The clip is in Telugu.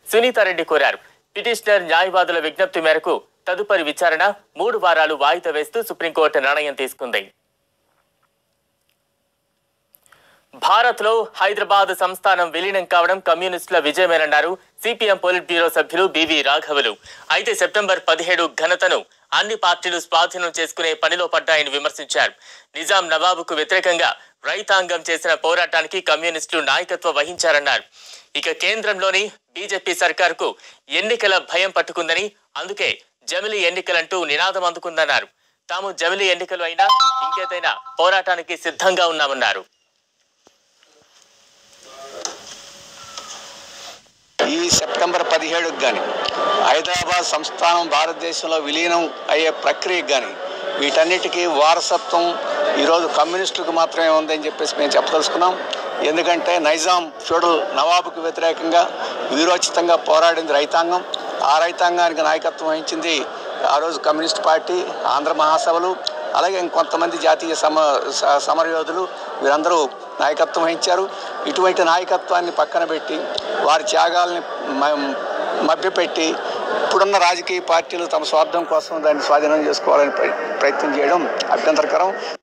సునీతారెడ్డి కోరారు పిటిషనర్ న్యాయవాదుల విజ్ఞప్తి మేరకు తదుపరి విచారణ మూడు వారాలు వాయిదా వేస్తూ సుప్రీంకోర్టు నిర్ణయం తీసుకుంది భారత్ లో హైదరాబాద్ సంస్థానం విలీనం కావడం కమ్యూనిస్టుల విజయమేనన్నారు సిపిఎం పోలిట్ బ్యూరో సభ్యులు బివి రాఘవులు అయితే సెప్టెంబర్ పదిహేడు ఘనతను అన్ని పార్టీలు స్వాధీనం చేసుకునే పనిలో పడ్డాయని విమర్శించారు నిజాం నవాబుకు వ్యతిరేకంగా రైతాంగం చేసిన పోరాటానికి కమ్యూనిస్టులు నాయకత్వం వహించారన్నారు ఇక కేంద్రంలోని బీజేపీ సర్కారుకు ఎన్నికల భయం పట్టుకుందని అందుకే జమిలి ఎన్నికలంటూ నినాదం అందుకుందన్నారు తాము జమిలి ఎన్నికలు అయినా ఇంకేదైనా పోరాటానికి సిద్ధంగా ఉన్నామన్నారు ఈ సెప్టెంబర్ పదిహేడుకి కానీ హైదరాబాద్ సంస్థానం భారతదేశంలో విలీనం అయ్యే ప్రక్రియకు కానీ వీటన్నిటికీ వారసత్వం ఈరోజు కమ్యూనిస్టులకు మాత్రమే ఉందని చెప్పేసి మేము చెప్పదలుచుకున్నాం ఎందుకంటే నైజాం ఫ్యూడల్ నవాబుకు వ్యతిరేకంగా వీరోచితంగా పోరాడింది రైతాంగం ఆ రైతాంగానికి నాయకత్వం వహించింది ఆ రోజు కమ్యూనిస్ట్ పార్టీ ఆంధ్ర మహాసభలు అలాగే ఇంకొంతమంది జాతీయ సమ స- సమరయోధులు వీరందరూ నాయకత్వం వహించారు ఇటువంటి నాయకత్వాన్ని పక్కన పెట్టి వారి త్యాగాల్ని మ- మభ్యపెట్టి ఇప్పుడున్న రాజకీయ పార్టీలు తమ స్వార్థం కోసం దాన్ని స్వాధీనం చేసుకోవాలని ప్రయ- ప్రయత్నం చేయడం అభ్యంతరకరం